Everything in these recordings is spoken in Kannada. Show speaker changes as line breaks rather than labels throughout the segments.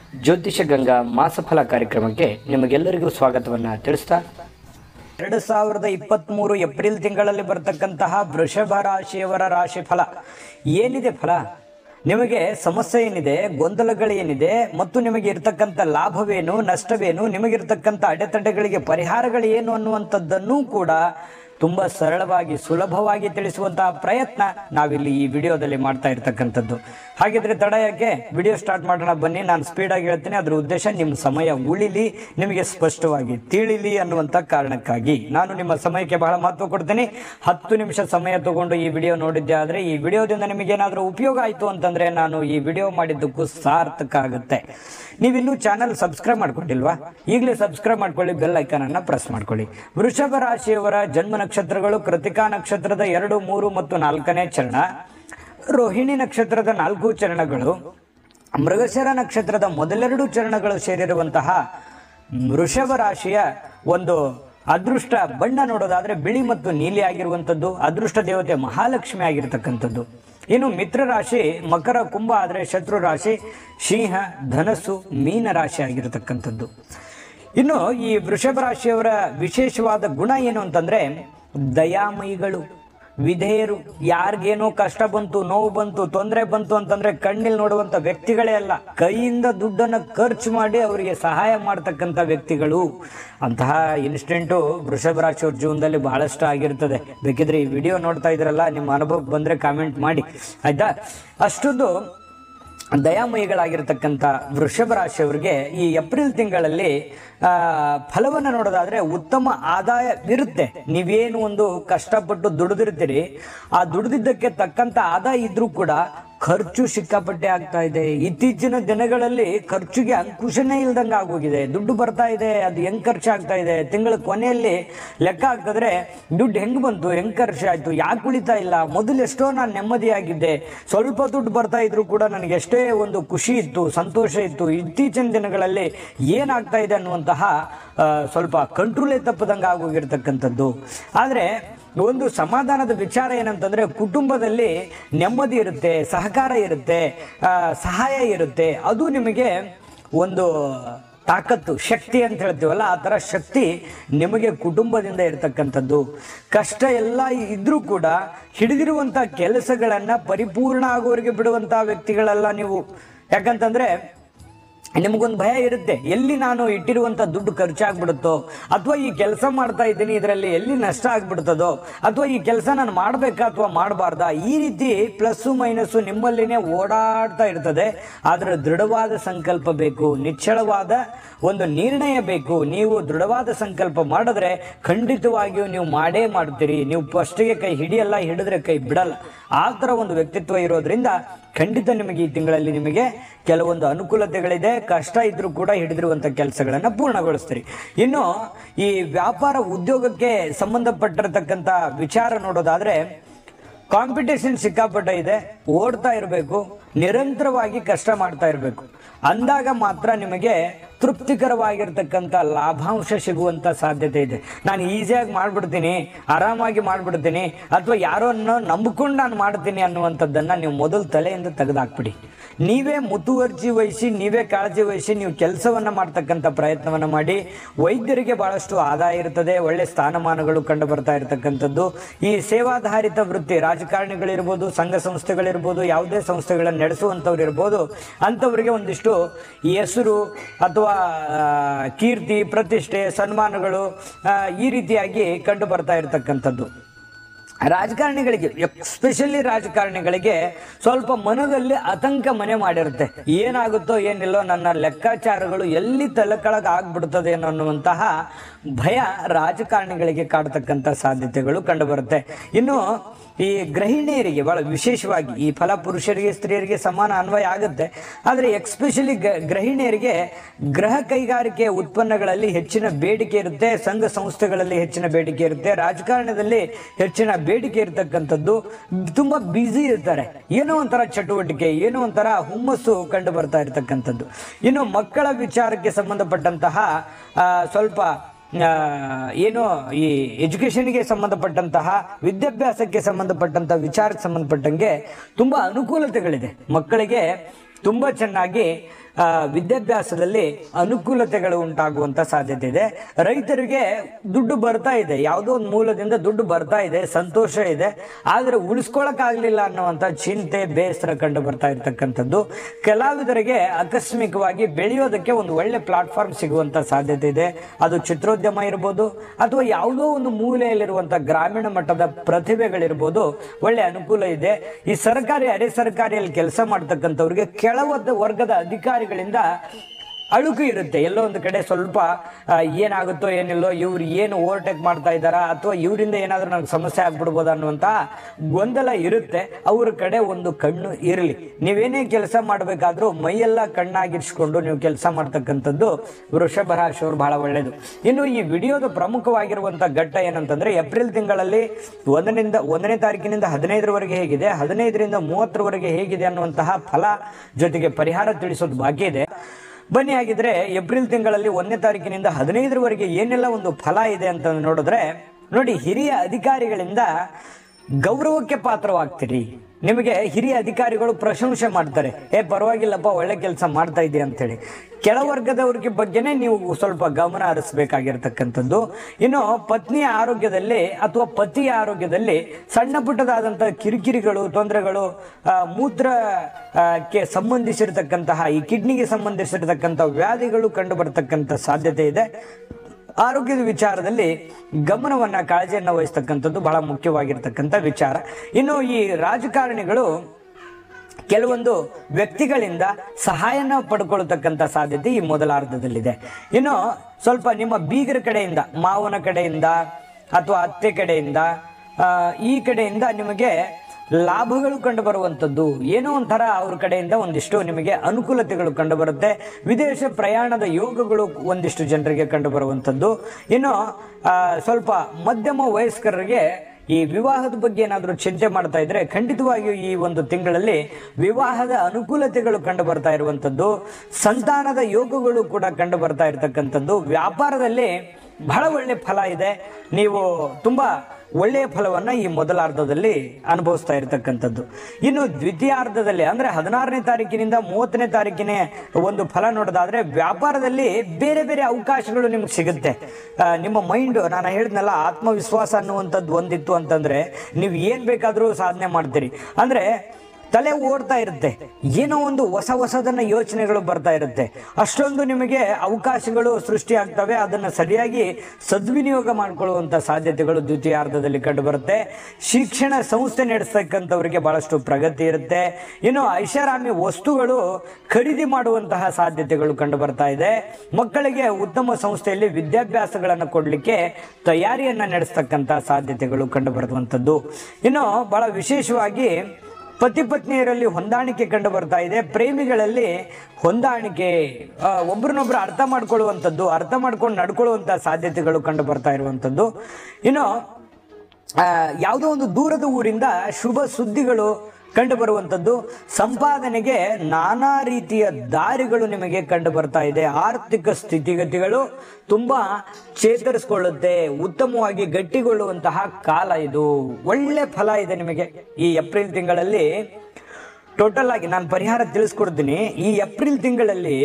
ಜ್ಯೋತಿಷ ಗಂಗಾ ಮಾಸಫಲ ಕಾರ್ಯಕ್ರಮಕ್ಕೆ ನಿಮಗೆಲ್ಲರಿಗೂ ಸ್ವಾಗತವನ್ನ ತಿಳಿಸ್ತಾ
ಎರಡು ಸಾವಿರದ ಇಪ್ಪತ್ತ್ಮೂರು ಏಪ್ರಿಲ್ ತಿಂಗಳಲ್ಲಿ ಬರ್ತಕ್ಕಂತಹ ವೃಷಭ ರಾಶಿಯವರ ರಾಶಿ ಫಲ ಏನಿದೆ ಫಲ ನಿಮಗೆ ಸಮಸ್ಯೆ ಏನಿದೆ ಗೊಂದಲಗಳೇನಿದೆ ಮತ್ತು ನಿಮಗೆ ಇರ್ತಕ್ಕಂಥ ಲಾಭವೇನು ನಷ್ಟವೇನು ನಿಮಗಿರ್ತಕ್ಕಂಥ ಅಡೆತಡೆಗಳಿಗೆ ಪರಿಹಾರಗಳು ಏನು ಅನ್ನುವಂಥದ್ದನ್ನೂ ಕೂಡ ತುಂಬ ಸರಳವಾಗಿ ಸುಲಭವಾಗಿ ತಿಳಿಸುವಂತಹ ಪ್ರಯತ್ನ ನಾವಿಲ್ಲಿ ಈ ವಿಡಿಯೋದಲ್ಲಿ ಮಾಡ್ತಾ ಇರ್ತಕ್ಕಂಥದ್ದು ಹಾಗಿದ್ರೆ ತಡ ಯಾಕೆ ವಿಡಿಯೋ ಸ್ಟಾರ್ಟ್ ಮಾಡೋಣ ಬನ್ನಿ ನಾನು ಸ್ಪೀಡಾಗಿ ಹೇಳ್ತೀನಿ ಅದ್ರ ಉದ್ದೇಶ ನಿಮ್ಮ ಸಮಯ ಉಳಿಲಿ ನಿಮಗೆ ಸ್ಪಷ್ಟವಾಗಿ ತಿಳಿಲಿ ಅನ್ನುವಂಥ ಕಾರಣಕ್ಕಾಗಿ ನಾನು ನಿಮ್ಮ ಸಮಯಕ್ಕೆ ಬಹಳ ಮಹತ್ವ ಕೊಡ್ತೀನಿ ಹತ್ತು ನಿಮಿಷ ಸಮಯ ತಗೊಂಡು ಈ ವಿಡಿಯೋ ನೋಡಿದ್ದೆ ಆದರೆ ಈ ವಿಡಿಯೋದಿಂದ ನಿಮಗೇನಾದರೂ ಉಪಯೋಗ ಆಯಿತು ಅಂತಂದರೆ ನಾನು ಈ ವಿಡಿಯೋ ಮಾಡಿದ್ದಕ್ಕೂ ಸಾರ್ಥಕ ಆಗುತ್ತೆ ನೀವಿನ್ನೂ ಚಾನಲ್ ಸಬ್ಸ್ಕ್ರೈಬ್ ಮಾಡ್ಕೊಂಡಿಲ್ವಾ ಈಗಲೇ ಸಬ್ಸ್ಕ್ರೈಬ್ ಮಾಡ್ಕೊಳ್ಳಿ ಬೆಲ್ ಐಕಾನನ್ನು ಪ್ರೆಸ್ ಮಾಡ್ಕೊಳ್ಳಿ ವೃಷಭ ರಾಶಿಯವರ ಜನ್ಮ ನಕ್ಷತ್ರಗಳು ಕೃತಿಕಾ ನಕ್ಷತ್ರದ ಎರಡು ಮೂರು ಮತ್ತು ನಾಲ್ಕನೇ ಚರಣ ರೋಹಿಣಿ ನಕ್ಷತ್ರದ ನಾಲ್ಕು ಚರಣಗಳು ಮೃಗಶಿರ ನಕ್ಷತ್ರದ ಮೊದಲೆರಡು ಚರಣಗಳು ಸೇರಿರುವಂತಹ ವೃಷಭ ರಾಶಿಯ ಒಂದು ಅದೃಷ್ಟ ಬಣ್ಣ ನೋಡೋದಾದ್ರೆ ಬಿಳಿ ಮತ್ತು ನೀಲಿ ಆಗಿರುವಂಥದ್ದು ಅದೃಷ್ಟ ದೇವತೆ ಮಹಾಲಕ್ಷ್ಮಿ ಆಗಿರ್ತಕ್ಕಂಥದ್ದು ಇನ್ನು ಮಿತ್ರ ರಾಶಿ ಮಕರ ಕುಂಭ ಆದರೆ ಶತ್ರು ರಾಶಿ ಸಿಂಹ ಧನಸ್ಸು ಮೀನ ರಾಶಿ ಆಗಿರತಕ್ಕಂಥದ್ದು ಇನ್ನು ಈ ವೃಷಭ ರಾಶಿಯವರ ವಿಶೇಷವಾದ ಗುಣ ಏನು ಅಂತಂದ್ರೆ ದಯಾಮಯಿಗಳು ವಿಧೇಯರು ಯಾರಿಗೇನೋ ಕಷ್ಟ ಬಂತು ನೋವು ಬಂತು ತೊಂದರೆ ಬಂತು ಅಂತಂದ್ರೆ ಕಣ್ಣಿಲ್ ನೋಡುವಂತ ವ್ಯಕ್ತಿಗಳೇ ಅಲ್ಲ ಕೈಯಿಂದ ದುಡ್ಡನ್ನ ಖರ್ಚು ಮಾಡಿ ಅವರಿಗೆ ಸಹಾಯ ಮಾಡ್ತಕ್ಕಂಥ ವ್ಯಕ್ತಿಗಳು ಅಂತಹ ಇನ್ಸ್ಟೆಂಟು ವೃಷಭ ರಾಶಿಯವ್ರ ಜೀವನದಲ್ಲಿ ಬಹಳಷ್ಟು ಆಗಿರ್ತದೆ ಬೇಕಿದ್ರೆ ಈ ವಿಡಿಯೋ ನೋಡ್ತಾ ಇದ್ರಲ್ಲ ನಿಮ್ಮ ಅನುಭವ ಬಂದ್ರೆ ಕಾಮೆಂಟ್ ಮಾಡಿ ಆಯ್ತಾ ಅಷ್ಟೊಂದು ದಯಾಮಯಿಗಳಾಗಿರ್ತಕ್ಕಂಥ ವೃಷಭ ರಾಶಿಯವರಿಗೆ ಈ ಏಪ್ರಿಲ್ ತಿಂಗಳಲ್ಲಿ ಆ, ಫಲವನ್ನು ನೋಡೋದಾದ್ರೆ ಉತ್ತಮ ಆದಾಯ ಇರುತ್ತೆ ನೀವೇನು ಒಂದು ಕಷ್ಟಪಟ್ಟು ದುಡಿದಿರ್ತೀರಿ ಆ ದುಡಿದಿದ್ದಕ್ಕೆ ತಕ್ಕಂತ ಆದಾಯ ಇದ್ರೂ ಕೂಡ ಖರ್ಚು ಸಿಕ್ಕಾಪಟ್ಟೆ ಆಗ್ತಾ ಇದೆ ಇತ್ತೀಚಿನ ದಿನಗಳಲ್ಲಿ ಖರ್ಚಿಗೆ ಅಂಕುಶನೇ ಇಲ್ದಂಗೆ ಆಗೋಗಿದೆ ದುಡ್ಡು ಬರ್ತಾ ಇದೆ ಅದು ಹೆಂಗ್ ಖರ್ಚು ಆಗ್ತಾ ಇದೆ ತಿಂಗಳ ಕೊನೆಯಲ್ಲಿ ಲೆಕ್ಕ ಹಾಕಿದ್ರೆ ದುಡ್ಡು ಹೆಂಗ್ ಬಂತು ಹೆಂಗ್ ಖರ್ಚು ಆಯ್ತು ಯಾಕೆ ಉಳಿತಾ ಇಲ್ಲ ಮೊದಲು ಎಷ್ಟೋ ನಾನು ನೆಮ್ಮದಿಯಾಗಿದ್ದೆ ಸ್ವಲ್ಪ ದುಡ್ಡು ಬರ್ತಾ ಇದ್ರು ಕೂಡ ನನಗೆ ಎಷ್ಟೇ ಒಂದು ಖುಷಿ ಇತ್ತು ಸಂತೋಷ ಇತ್ತು ಇತ್ತೀಚಿನ ದಿನಗಳಲ್ಲಿ ಏನಾಗ್ತಾ ಇದೆ ಅನ್ನುವಂತಹ ಆ, ಸ್ವಲ್ಪ ಕಂಟ್ರೋಲೇ ತಪ್ಪದಂಗೆ ಆಗೋಗಿರ್ತಕ್ಕಂಥದ್ದು ಆದರೆ ಒಂದು ಸಮಾಧಾನದ ವಿಚಾರ ಏನಂತಂದ್ರೆ ಕುಟುಂಬದಲ್ಲಿ ನೆಮ್ಮದಿ ಇರುತ್ತೆ ಸಹಕಾರ ಇರುತ್ತೆ ಆ, ಸಹಾಯ ಇರುತ್ತೆ ಅದು ನಿಮಗೆ ಒಂದು ತಾಕತ್ತು ಶಕ್ತಿ ಅಂತ ಹೇಳ್ತೀವಲ್ಲ ಆ ಥರ ಶಕ್ತಿ ನಿಮಗೆ ಕುಟುಂಬದಿಂದ ಇರತಕ್ಕಂಥದ್ದು ಕಷ್ಟ ಎಲ್ಲ ಇದ್ರೂ ಕೂಡ ಹಿಡಿದಿರುವಂಥ ಕೆಲಸಗಳನ್ನು ಪರಿಪೂರ್ಣ ಆಗೋವರೆಗೆ ಬಿಡುವಂಥ ವ್ಯಕ್ತಿಗಳಲ್ಲ ನೀವು ಯಾಕಂತಂದ್ರೆ ನಿಮಗೊಂದು ಭಯ ಇರುತ್ತೆ ಎಲ್ಲಿ ನಾನು ಇಟ್ಟಿರುವಂಥ ದುಡ್ಡು ಖರ್ಚಾಗ್ಬಿಡುತ್ತೋ ಅಥವಾ ಈ ಕೆಲಸ ಮಾಡ್ತಾ ಇದ್ದೀನಿ ಇದರಲ್ಲಿ ಎಲ್ಲಿ ನಷ್ಟ ಆಗ್ಬಿಡ್ತದೋ ಅಥವಾ ಈ ಕೆಲಸ ನಾನು ಮಾಡಬೇಕಾ ಅಥವಾ ಮಾಡಬಾರ್ದಾ ಈ ರೀತಿ ಪ್ಲಸ್ಸು ಮೈನಸ್ಸು ನಿಮ್ಮಲ್ಲಿನೇ ಓಡಾಡ್ತಾ ಇರ್ತದೆ ಆದರೆ ದೃಢವಾದ ಸಂಕಲ್ಪ ಬೇಕು ನಿಚ್ಚಳವಾದ ಒಂದು ನಿರ್ಣಯ ಬೇಕು ನೀವು ದೃಢವಾದ ಸಂಕಲ್ಪ ಮಾಡಿದ್ರೆ ಖಂಡಿತವಾಗಿಯೂ ನೀವು ಮಾಡೇ ಮಾಡ್ತೀರಿ ನೀವು ಫಸ್ಟಿಗೆ ಕೈ ಹಿಡಿಯಲ್ಲ ಹಿಡಿದ್ರೆ ಕೈ ಬಿಡಲ್ಲ ಆ ಥರ ಒಂದು ವ್ಯಕ್ತಿತ್ವ ಇರೋದ್ರಿಂದ ಖಂಡಿತ ನಿಮಗೆ ಈ ತಿಂಗಳಲ್ಲಿ ನಿಮಗೆ ಕೆಲವೊಂದು ಅನುಕೂಲತೆಗಳಿದೆ ಕಷ್ಟ ಇದ್ರೂ ಕೂಡ ಹಿಡಿದಿರುವಂಥ ಕೆಲಸಗಳನ್ನು ಪೂರ್ಣಗೊಳಿಸ್ತೀರಿ ಇನ್ನು ಈ ವ್ಯಾಪಾರ ಉದ್ಯೋಗಕ್ಕೆ ಸಂಬಂಧಪಟ್ಟಿರತಕ್ಕಂಥ ವಿಚಾರ ನೋಡೋದಾದ್ರೆ ಕಾಂಪಿಟೇಷನ್ ಸಿಕ್ಕಾಪಟ್ಟೆ ಇದೆ ಓಡ್ತಾ ಇರಬೇಕು ನಿರಂತರವಾಗಿ ಕಷ್ಟ ಮಾಡ್ತಾ ಇರಬೇಕು ಅಂದಾಗ ಮಾತ್ರ ನಿಮಗೆ ತೃಪ್ತಿಕರವಾಗಿರ್ತಕ್ಕಂಥ ಲಾಭಾಂಶ ಸಿಗುವಂಥ ಸಾಧ್ಯತೆ ಇದೆ ನಾನು ಈಸಿಯಾಗಿ ಮಾಡ್ಬಿಡ್ತೀನಿ ಆರಾಮಾಗಿ ಮಾಡ್ಬಿಡ್ತೀನಿ ಅಥವಾ ಯಾರನ್ನು ನಂಬಿಕೊಂಡು ನಾನು ಮಾಡ್ತೀನಿ ಅನ್ನುವಂಥದ್ದನ್ನು ನೀವು ಮೊದಲು ತಲೆಯಿಂದ ತೆಗೆದಾಕ್ಬಿಡಿ ನೀವೇ ಮುತುವರ್ಜಿ ವಹಿಸಿ ನೀವೇ ಕಾಳಜಿ ವಹಿಸಿ ನೀವು ಕೆಲಸವನ್ನು ಮಾಡ್ತಕ್ಕಂಥ ಪ್ರಯತ್ನವನ್ನು ಮಾಡಿ ವೈದ್ಯರಿಗೆ ಬಹಳಷ್ಟು ಆದಾಯ ಇರ್ತದೆ ಒಳ್ಳೆ ಸ್ಥಾನಮಾನಗಳು ಕಂಡು ಬರ್ತಾ ಇರತಕ್ಕಂಥದ್ದು ಈ ಸೇವಾಧಾರಿತ ವೃತ್ತಿ ರಾಜಕಾರಣಿಗಳಿರ್ಬೋದು ಸಂಘ ಸಂಸ್ಥೆಗಳಿರ್ಬೋದು ಯಾವುದೇ ಸಂಸ್ಥೆಗಳನ್ನು ನಡೆಸುವಂಥವ್ರು ಇರ್ಬೋದು ಅಂಥವ್ರಿಗೆ ಒಂದಿಷ್ಟು ಈ ಹೆಸರು ಅಥವಾ ಆ, ಕೀರ್ತಿ ಪ್ರತಿಷ್ಠೆ ಸನ್ಮಾನಗಳು ಆ, ಈ ರೀತಿಯಾಗಿ ಕಂಡು ಬರ್ತಾ ಇರತಕ್ಕಂಥದ್ದು ರಾಜಕಾರಣಿಗಳಿಗೆ ಎಸ್ಪೆಷಲಿ ರಾಜಕಾರಣಿಗಳಿಗೆ ಸ್ವಲ್ಪ ಮನದಲ್ಲಿ ಆತಂಕ ಮನೆ ಮಾಡಿರುತ್ತೆ ಏನಾಗುತ್ತೋ ಏನಿಲ್ಲೋ ನನ್ನ ಲೆಕ್ಕಾಚಾರಗಳು ಎಲ್ಲಿ ತಲೆಕೆಳಗೆ ಆಗ್ಬಿಡ್ತದೆ ಅನ್ನುವಂತಹ ಭಯ ರಾಜಕಾರಣಿಗಳಿಗೆ ಕಾಡ್ತಕ್ಕಂಥ ಸಾಧ್ಯತೆಗಳು ಕಂಡುಬರುತ್ತೆ ಇನ್ನು ಈ ಗೃಹಿಣಿಯರಿಗೆ ಬಹಳ ವಿಶೇಷವಾಗಿ ಈ ಫಲ ಪುರುಷರಿಗೆ ಸ್ತ್ರೀಯರಿಗೆ ಸಮಾನ ಅನ್ವಯ ಆಗುತ್ತೆ ಆದರೆ ಎಕ್ಸ್ಪೆಷಲಿ ಗೃಹಿಣಿಯರಿಗೆ ಗೃಹ ಕೈಗಾರಿಕೆ ಉತ್ಪನ್ನಗಳಲ್ಲಿ ಹೆಚ್ಚಿನ ಬೇಡಿಕೆ ಇರುತ್ತೆ ಸಂಘ ಸಂಸ್ಥೆಗಳಲ್ಲಿ ಹೆಚ್ಚಿನ ಬೇಡಿಕೆ ಇರುತ್ತೆ ರಾಜಕಾರಣದಲ್ಲಿ ಹೆಚ್ಚಿನ ಬೇಡಿಕೆ ಇರತಕ್ಕಂಥದ್ದು ತುಂಬಾ ಬ್ಯುಸಿ ಇರ್ತಾರೆ ಏನೋ ಒಂಥರ ಚಟುವಟಿಕೆ ಏನೋ ಒಂಥರ ಹುಮ್ಮಸ್ಸು ಕಂಡು ಬರ್ತಾ ಇರತಕ್ಕಂಥದ್ದು ಇನ್ನು ಮಕ್ಕಳ ವಿಚಾರಕ್ಕೆ ಸಂಬಂಧಪಟ್ಟಂತಹ ಆ, ಸ್ವಲ್ಪ ಆ, ಏನು ಈ ಎಜುಕೇಷನ್ಗೆ ಸಂಬಂಧಪಟ್ಟಂತಹ ವಿದ್ಯಾಭ್ಯಾಸಕ್ಕೆ ಸಂಬಂಧಪಟ್ಟಂತಹ ವಿಚಾರಕ್ಕೆ ಸಂಬಂಧಪಟ್ಟಂಗೆ ತುಂಬ ಅನುಕೂಲತೆಗಳಿದೆ ಮಕ್ಕಳಿಗೆ ತುಂಬ ಚೆನ್ನಾಗಿ ಆ, ವಿದ್ಯಾಭ್ಯಾಸದಲ್ಲಿ ಅನುಕೂಲತೆಗಳು ಉಂಟಾಗುವಂತ ಸಾಧ್ಯತೆ ಇದೆ ರೈತರಿಗೆ ದುಡ್ಡು ಬರ್ತಾ ಇದೆ ಯಾವುದೋ ಒಂದು ಮೂಲದಿಂದ ದುಡ್ಡು ಬರ್ತಾ ಇದೆ ಸಂತೋಷ ಇದೆ ಆದ್ರೆ ಉಳಿಸ್ಕೊಳಕ್ಕಾಗ್ಲಿಲ್ಲ ಅನ್ನುವಂತ ಚಿಂತೆ ಬೇಸರ ಕಂಡು ಬರ್ತಾ ಇರ್ತಕ್ಕಂಥದ್ದು ಕಲಾವಿದರಿಗೆ ಆಕಸ್ಮಿಕವಾಗಿ ಬೆಳೆಯೋದಕ್ಕೆ ಒಂದು ಒಳ್ಳೆ ಪ್ಲಾಟ್ಫಾರ್ಮ್ ಸಿಗುವಂತ ಸಾಧ್ಯತೆ ಇದೆ ಅದು ಚಿತ್ರೋದ್ಯಮ ಇರ್ಬೋದು ಅಥವಾ ಯಾವುದೋ ಒಂದು ಮೂಲೆಯಲ್ಲಿರುವಂತ ಗ್ರಾಮೀಣ ಮಟ್ಟದ ಪ್ರತಿಭೆಗಳಿರ್ಬೋದು ಒಳ್ಳೆ ಅನುಕೂಲ ಇದೆ ಈ ಸರ್ಕಾರಿ ಅರೆ ಸರ್ಕಾರಿಯಲ್ಲಿ ಕೆಲಸ ಮಾಡ್ತಕ್ಕಂಥವ್ರಿಗೆ ಕೆಳವದ ವರ್ಗದ ಅಧಿಕಾರಿಗಳಿಂದ ಅಳುಕು ಇರುತ್ತೆ ಎಲ್ಲೋ ಒಂದು ಕಡೆ ಸ್ವಲ್ಪ ಆ, ಏನಾಗುತ್ತೋ ಏನಿಲ್ಲೋ ಇವ್ರು ಏನು ಓವರ್ಟೇಕ್ ಮಾಡ್ತಾ ಇದ್ದಾರಾ ಅಥವಾ ಇವರಿಂದ ಏನಾದ್ರೂ ನನಗೆ ಸಮಸ್ಯೆ ಆಗ್ಬಿಡ್ಬೋದ ಅನ್ನುವಂತ ಗೊಂದಲ ಇರುತ್ತೆ ಅವ್ರ ಕಡೆ ಒಂದು ಕಣ್ಣು ಇರಲಿ ನೀವೇನೇ ಕೆಲಸ ಮಾಡಬೇಕಾದ್ರೂ ಮೈಯೆಲ್ಲ ಕಣ್ಣಾಗಿರ್ಸ್ಕೊಂಡು ನೀವು ಕೆಲಸ ಮಾಡ್ತಕ್ಕಂಥದ್ದು ವೃಷಭ ರಾಶಿಯವರು ಬಹಳ ಒಳ್ಳೆಯದು ಇನ್ನು ಈ ವಿಡಿಯೋದ ಪ್ರಮುಖವಾಗಿರುವಂತ ಘಟ್ಟ ಏನಂತಂದ್ರೆ ಏಪ್ರಿಲ್ ತಿಂಗಳಲ್ಲಿ ಒಂದರಿಂದ ಒಂದನೇ ತಾರೀಕಿನಿಂದ ಹದಿನೈದರವರೆಗೆ ಹೇಗಿದೆ ಹದಿನೈದರಿಂದ ಮೂವತ್ತರವರೆಗೆ ಹೇಗಿದೆ ಅನ್ನುವಂತಹ ಫಲ ಜೊತೆಗೆ ಪರಿಹಾರ ತಿಳಿಸೋದು ಬಾಕಿ ಇದೆ ಬನ್ನಿ ಹಾಗಿದ್ರೆ ಏಪ್ರಿಲ್ ತಿಂಗಳಲ್ಲಿ ಒಂದನೇ ತಾರೀಕಿನಿಂದ ಹದಿನೈದರವರೆಗೆ ಏನೆಲ್ಲ ಒಂದು ಫಲ ಇದೆ ಅಂತ ನೋಡಿದ್ರೆ ನೋಡಿ ಹಿರಿಯ ಅಧಿಕಾರಿಗಳಿಂದ ಗೌರವಕ್ಕೆ ಪಾತ್ರವಾಗ್ತೀರಿ ನಿಮಗೆ ಹಿರಿಯ ಅಧಿಕಾರಿಗಳು ಪ್ರಶಂಸೆ ಮಾಡ್ತಾರೆ ಏ ಪರವಾಗಿಲ್ಲಪ್ಪ ಒಳ್ಳೆ ಕೆಲಸ ಮಾಡ್ತಾ ಇದೆಯಾ ಅಂತೇಳಿ ಕೆಳವರ್ಗದವ್ರಿಗೆ ಬಗ್ಗೆನೇ ನೀವು ಸ್ವಲ್ಪ ಗಮನ ಹರಿಸಬೇಕಾಗಿರ್ತಕ್ಕಂಥದ್ದು ಇನ್ನು ಪತ್ನಿಯ ಆರೋಗ್ಯದಲ್ಲಿ ಅಥವಾ ಪತಿಯ ಆರೋಗ್ಯದಲ್ಲಿ ಸಣ್ಣ ಪುಟ್ಟದಾದಂತಹ ಕಿರಿಕಿರಿಗಳು ತೊಂದರೆಗಳು ಆ, ಮೂತ್ರ ಆ, ಕ್ಕೆ ಸಂಬಂಧಿಸಿರ್ತಕ್ಕಂತಹ ಈ ಕಿಡ್ನಿಗೆ ಸಂಬಂಧಿಸಿರ್ತಕ್ಕಂಥ ವ್ಯಾಧಿಗಳು ಕಂಡು ಬರತಕ್ಕಂಥ ಸಾಧ್ಯತೆ ಇದೆ ಆರೋಗ್ಯದ ವಿಚಾರದಲ್ಲಿ ಗಮನವನ್ನ ಕಾಳಜಿಯನ್ನ ವಹಿಸ್ತಕ್ಕಂಥದ್ದು ಬಹಳ ಮುಖ್ಯವಾಗಿರ್ತಕ್ಕಂಥ ವಿಚಾರ ಇನ್ನು ಈ ರಾಜಕಾರಣಿಗಳು ಕೆಲವೊಂದು ವ್ಯಕ್ತಿಗಳಿಂದ ಸಹಾಯನ ಪಡ್ಕೊಳ್ತಕ್ಕಂಥ ಸಾಧ್ಯತೆ ಈ ಮೊದಲಾರ್ಧದಲ್ಲಿದೆ ಇನ್ನು ಸ್ವಲ್ಪ ನಿಮ್ಮ ಬೀಗರ ಕಡೆಯಿಂದ ಮಾವನ ಕಡೆಯಿಂದ ಅಥವಾ ಅತ್ತೆ ಕಡೆಯಿಂದ ಆ, ಈ ಕಡೆಯಿಂದ ನಿಮಗೆ ಲಾಭಗಳು ಕಂಡು ಬರುವಂಥದ್ದು ಏನೋ ಒಂಥರ ಅವ್ರ ಕಡೆಯಿಂದ ಒಂದಿಷ್ಟು ನಿಮಗೆ ಅನುಕೂಲತೆಗಳು ಕಂಡು ಬರುತ್ತೆ ವಿದೇಶ ಪ್ರಯಾಣದ ಯೋಗಗಳು ಒಂದಿಷ್ಟು ಜನರಿಗೆ ಕಂಡು ಬರುವಂಥದ್ದು ಇನ್ನು ಆ, ಸ್ವಲ್ಪ ಮಧ್ಯಮ ವಯಸ್ಕರಿಗೆ ಈ ವಿವಾಹದ ಬಗ್ಗೆ ಏನಾದರೂ ಚಿಂತೆ ಮಾಡ್ತಾ ಇದ್ರೆ ಖಂಡಿತವಾಗಿಯೂ ಈ ಒಂದು ತಿಂಗಳಲ್ಲಿ ವಿವಾಹದ ಅನುಕೂಲತೆಗಳು ಕಂಡು ಬರ್ತಾ ಇರುವಂಥದ್ದು ಸಂತಾನದ ಯೋಗಗಳು ಕೂಡ ಕಂಡು ಬರ್ತಾ ಇರತಕ್ಕಂಥದ್ದು ವ್ಯಾಪಾರದಲ್ಲಿ ಬಹಳ ಒಳ್ಳೆ ಫಲ ಇದೆ ನೀವು ತುಂಬಾ ಒಳ್ಳೆಯ ಫಲವನ್ನ ಈ ಮೊದಲಾರ್ಧದಲ್ಲಿ ಅನುಭವಿಸ್ತಾ ಇರತಕ್ಕಂಥದ್ದು ಇನ್ನು ದ್ವಿತೀಯಾರ್ಧದಲ್ಲಿ ಅಂದ್ರೆ ಹದಿನಾರನೇ ತಾರೀಕಿನಿಂದ ಮೂವತ್ತನೇ ತಾರೀಕಿನ ಒಂದು ಫಲ ನೋಡೋದಾದ್ರೆ ವ್ಯಾಪಾರದಲ್ಲಿ ಬೇರೆ ಬೇರೆ ಅವಕಾಶಗಳು ನಿಮ್ಗೆ ಸಿಗುತ್ತೆ ಆ, ನಿಮ್ಮ ಮೈಂಡ್ ನಾನು ಹೇಳಿದ್ನಲ್ಲ ಆತ್ಮವಿಶ್ವಾಸ ಅನ್ನುವಂಥದ್ದು ಒಂದಿತ್ತು ಅಂತಂದ್ರೆ ನೀವು ಏನ್ ಬೇಕಾದರೂ ಸಾಧನೆ ಮಾಡ್ತೀರಿ ಅಂದ್ರೆ ತಲೆ ಓಡ್ತಾ ಇರುತ್ತೆ ಏನೋ ಒಂದು ಹೊಸ ಹೊಸದನ್ನ ಯೋಚನೆಗಳು ಬರ್ತಾ ಇರುತ್ತೆ ಅಷ್ಟೊಂದು ನಿಮಗೆ ಅವಕಾಶಗಳು ಸೃಷ್ಟಿ ಆಗ್ತವೆ ಅದನ್ನ ಸರಿಯಾಗಿ ಸದ್ವಿನಿಯೋಗ ಮಾಡಿಕೊಳ್ಳುವಂತ ಸಾಧ್ಯತೆಗಳು ದ್ವಿತೀಯಾರ್ಧದಲ್ಲಿ ಕಂಡು ಬರುತ್ತೆ ಶಿಕ್ಷಣ ಸಂಸ್ಥೆ ನಡೆಸ್ತಕ್ಕಂಥವರಿಗೆ ಬಹಳಷ್ಟು ಪ್ರಗತಿ ಇರುತ್ತೆ ಇನ್ನು ಐಷಾರಾಮಿ ವಸ್ತುಗಳು ಖರೀದಿ ಮಾಡುವಂತಹ ಸಾಧ್ಯತೆಗಳು ಕಂಡು ಬರ್ತಾ ಇದೆ ಮಕ್ಕಳಿಗೆ ಉತ್ತಮ ಸಂಸ್ಥೆಯಲ್ಲಿ ವಿದ್ಯಾಭ್ಯಾಸಗಳನ್ನು ಕೊಡಲಿಕ್ಕೆ ತಯಾರಿಯನ್ನ ನಡೆಸ್ತಕ್ಕಂಥ ಸಾಧ್ಯತೆಗಳು ಕಂಡು ಬರುವಂಥದ್ದು ಇನ್ನು ಬಹಳ ವಿಶೇಷವಾಗಿ ಪತಿ ಪತ್ನಿಯರಲ್ಲಿ ಹೊಂದಾಣಿಕೆ ಕಂಡು ಬರ್ತಾ ಇದೆ ಪ್ರೇಮಿಗಳಲ್ಲಿ ಹೊಂದಾಣಿಕೆ ಆ, ಒಬ್ರನ್ನೊಬ್ರು ಅರ್ಥ ಮಾಡ್ಕೊಳ್ಳುವಂಥದ್ದು ಅರ್ಥ ಮಾಡ್ಕೊಂಡು ನಡ್ಕೊಳ್ಳುವಂಥ ಸಾಧ್ಯತೆಗಳು ಕಂಡು ಬರ್ತಾ ಇರುವಂಥದ್ದು ಇನ್ನು ಆ, ಯಾವುದೋ ಒಂದು ದೂರದ ಊರಿಂದ ಶುಭ ಸುದ್ದಿಗಳು ಕಂಡು ಬರುವಂಥದ್ದು ಸಂಪಾದನೆಗೆ ನಾನಾ ರೀತಿಯ ದಾರಿಗಳು ನಿಮಗೆ ಕಂಡು ಬರ್ತಾ ಇದೆ ಆರ್ಥಿಕ ಸ್ಥಿತಿಗತಿಗಳು ತುಂಬಾ ಚೇತರಿಸಿಕೊಳ್ಳುತ್ತೆ ಉತ್ತಮವಾಗಿ ಗಟ್ಟಿಗೊಳ್ಳುವಂತಹ ಕಾಲ ಇದು ಒಳ್ಳೆ ಫಲ ಇದೆ ನಿಮಗೆ ಈ ಏಪ್ರಿಲ್ ತಿಂಗಳಲ್ಲಿ ಟೋಟಲ್ ಆಗಿ ನಾನು ಪರಿಹಾರ ತಿಳಿಸ್ಕೊಡ್ತೀನಿ ಈ ಏಪ್ರಿಲ್ ತಿಂಗಳಲ್ಲಿ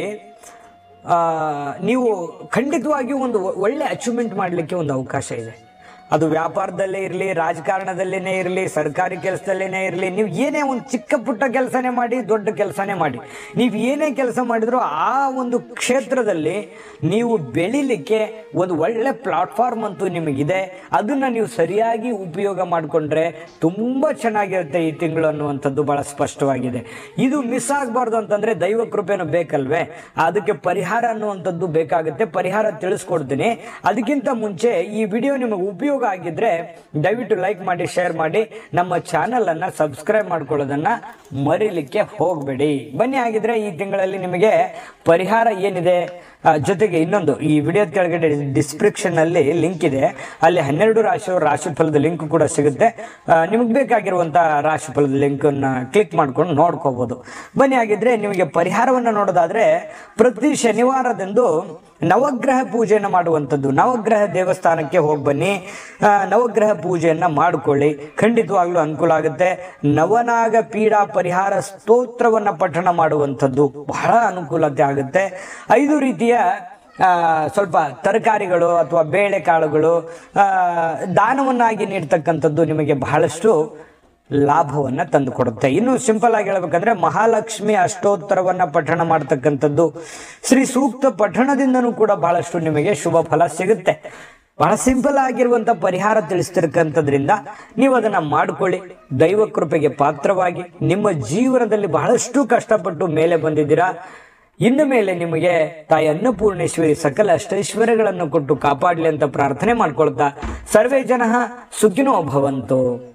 ಆ, ನೀವು ಖಂಡಿತವಾಗಿಯೂ ಒಂದು ಒಳ್ಳೆ ಅಚೀವ್ಮೆಂಟ್ ಮಾಡಲಿಕ್ಕೆ ಒಂದು ಅವಕಾಶ ಇದೆ ಅದು ವ್ಯಾಪಾರದಲ್ಲೇ ಇರಲಿ ರಾಜಕಾರಣದಲ್ಲೇನೆ ಇರಲಿ ಸರ್ಕಾರಿ ಕೆಲಸದಲ್ಲೇನೆ ಇರಲಿ ನೀವು ಏನೇ ಒಂದು ಚಿಕ್ಕ ಪುಟ್ಟ ಕೆಲಸನೇ ಮಾಡಿ ದೊಡ್ಡ ಕೆಲಸನೇ ಮಾಡಿ ನೀವು ಏನೇ ಕೆಲಸ ಮಾಡಿದ್ರು ಆ ಒಂದು ಕ್ಷೇತ್ರದಲ್ಲಿ ನೀವು ಬೆಳಿಲಿಕ್ಕೆ ಒಂದು ಒಳ್ಳೆ ಪ್ಲಾಟ್ಫಾರ್ಮ್ ಅಂತೂ ನಿಮಗಿದೆ ಅದನ್ನ ನೀವು ಸರಿಯಾಗಿ ಉಪಯೋಗ ಮಾಡಿಕೊಂಡ್ರೆ ತುಂಬಾ ಚೆನ್ನಾಗಿರುತ್ತೆ ಈ ತಿಂಗಳು ಅನ್ನುವಂಥದ್ದು ಬಹಳ ಸ್ಪಷ್ಟವಾಗಿದೆ ಇದು ಮಿಸ್ ಆಗಬಾರ್ದು ಅಂತಂದ್ರೆ ದೈವ ಕೃಪೆನೂ ಬೇಕಲ್ವೇ ಅದಕ್ಕೆ ಪರಿಹಾರ ಅನ್ನುವಂಥದ್ದು ಬೇಕಾಗುತ್ತೆ ಪರಿಹಾರ ತಿಳಿಸ್ಕೊಡ್ತೀನಿ ಅದಕ್ಕಿಂತ ಮುಂಚೆ ಈ ವಿಡಿಯೋ ನಿಮಗೆ ಉಪಯೋಗ ಆಗಿದ್ರೆ ದಯವಿಟ್ಟು ಲೈಕ್ ಮಾಡಿ ಶೇರ್ ಮಾಡಿ ನಮ್ಮ ಚಾನೆಲ್ ಅನ್ನ ಸಬ್ಸ್ಕ್ರೈಬ್ ಮಾಡ್ಕೊಳ್ಳೋದನ್ನ ಮರಿಲಿಕ್ಕೆ ಹೋಗಬೇಡಿ ಬನ್ನಿ ಹಾಗಿದ್ರೆ ಈ ತಿಂಗಳಲ್ಲಿ ನಿಮಗೆ ಪರಿಹಾರ ಏನಿದೆ ಆ, ಜೊತೆಗೆ ಇನ್ನೊಂದು ಈ ವಿಡಿಯೋ ಕೆಳಗಡೆ ಡಿಸ್ಕ್ರಿಪ್ಷನ್ ಅಲ್ಲಿ ಲಿಂಕ್ ಇದೆ ಅಲ್ಲಿ ಹನ್ನೆರಡು ರಾಶಿಯವರ ರಾಶಿಫಲದ ಲಿಂಕ್ ಕೂಡ ಸಿಗುತ್ತೆ ನಿಮಗೆ ಬೇಕಾಗಿರುವಂತಹ ರಾಶಿಫಲದ ಲಿಂಕ್ ಅನ್ನ ಕ್ಲಿಕ್ ಮಾಡ್ಕೊಂಡು ನೋಡ್ಕೋಬಹುದು ಬನ್ನಿ ಹಾಗಿದ್ರೆ ನಿಮಗೆ ಪರಿಹಾರವನ್ನ ನೋಡೋದಾದ್ರೆ ಪ್ರತಿ ಶನಿವಾರದಂದು ನವಗ್ರಹ ಪೂಜೆಯನ್ನು ಮಾಡುವಂಥದ್ದು ನವಗ್ರಹ ದೇವಸ್ಥಾನಕ್ಕೆ ಹೋಗಿ ಬನ್ನಿ ಆ, ನವಗ್ರಹ ಪೂಜೆಯನ್ನ ಮಾಡಿಕೊಳ್ಳಿ ಖಂಡಿತವಾಗ್ಲೂ ಅನುಕೂಲ ಆಗುತ್ತೆ ನವನಾಗ ಪೀಡಾ ಪರಿಹಾರ ಸ್ತೋತ್ರವನ್ನ ಪಠಣ ಮಾಡುವಂಥದ್ದು ಬಹಳ ಅನುಕೂಲತೆ ಆಗುತ್ತೆ ಐದು ರೀತಿಯ ಆ, ಸ್ವಲ್ಪ ತರಕಾರಿಗಳು ಅಥವಾ ಬೇಳೆಕಾಳುಗಳು ಆ, ದಾನವನ್ನಾಗಿ ನೀಡ್ತಕ್ಕಂಥದ್ದು ನಿಮಗೆ ಬಹಳಷ್ಟು ಲಾಭವನ್ನ ತಂದು ಕೊಡುತ್ತೆ ಇನ್ನು ಸಿಂಪಲ್ ಆಗಿ ಹೇಳ್ಬೇಕಂದ್ರೆ ಮಹಾಲಕ್ಷ್ಮಿ ಅಷ್ಟೋತ್ತರವನ್ನ ಪಠಣ ಮಾಡ್ತಕ್ಕಂಥದ್ದು ಶ್ರೀ ಸೂಕ್ತ ಪಠಣದಿಂದನೂ ಕೂಡ ಬಹಳಷ್ಟು ನಿಮಗೆ ಶುಭ ಫಲ ಸಿಗುತ್ತೆ ಬಹಳ ಸಿಂಪಲ್ ಆಗಿರುವಂತ ಪರಿಹಾರ ತಿಳಿಸ್ತಿರ್ತಕ್ಕಂಥದ್ರಿಂದ ನೀವು ಅದನ್ನ ಮಾಡ್ಕೊಳ್ಳಿ ದೈವ ಕೃಪೆಗೆ ಪಾತ್ರವಾಗಿ ನಿಮ್ಮ ಜೀವನದಲ್ಲಿ ಬಹಳಷ್ಟು ಕಷ್ಟಪಟ್ಟು ಮೇಲೆ ಬಂದಿದ್ದೀರಾ ಇನ್ನು ಮೇಲೆ ನಿಮಗೆ ತಾಯಿ ಅನ್ನಪೂರ್ಣೇಶ್ವರಿ ಸಕಲ ಅಷ್ಟೈಶ್ವರ್ಯಗಳನ್ನು ಕೊಟ್ಟು ಕಾಪಾಡಲಿ ಅಂತ ಪ್ರಾರ್ಥನೆ ಮಾಡ್ಕೊಳ್ತಾ ಸರ್ವೇ ಜನ ಸುಖಿನೋ ಭವಂತು